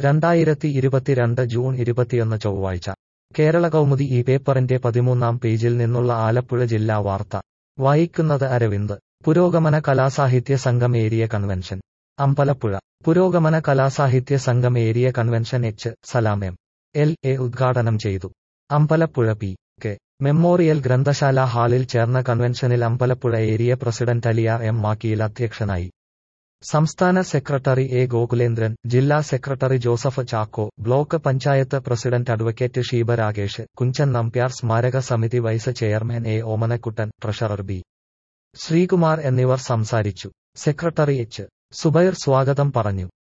രണ്ടായിരത്തി ഇരുപത്തിരണ്ട് ജൂൺ ഇരുപത്തിയൊന്ന് ചൊവ്വാഴ്ച കേരള കൗമുദി ഈ പേപ്പറിന്റെ പതിമൂന്നാം പേജിൽ നിന്നുള്ള ആലപ്പുഴ ജില്ലാ വാർത്ത വായിക്കുന്നത് അരവിന്ദ് പുരോഗമന Kalasahitya Sangham area convention Ambalappuzha Purogamana Kalasahitya Sangham area convention H Salam M L A ഉദ്ഘാടനം ചെയ്തു അമ്പലപ്പുഴ പി കെ മെമ്മോറിയൽ ഗ്രന്ഥശാല ഹാളിൽ ചേർന്ന കൺവെൻഷനിൽ Ambalappuzha area president Aliyar M Makkiyil അധ്യക്ഷനായി സംസ്ഥാന സെക്രട്ടറി എ ഗോകുലേന്ദ്രൻ ജില്ലാ secretary Joseph Chacko block panchayat president advocate Sheeba Rakesh Kunchan Nambiar സ്മാരക സമിതി vice chairman A Omanakuttan treasurer B Sreekumar എന്നിവർ സംസാരിച്ചു സെക്രട്ടറി എച്ച് സുബൈർ സ്വാഗതം പറഞ്ഞു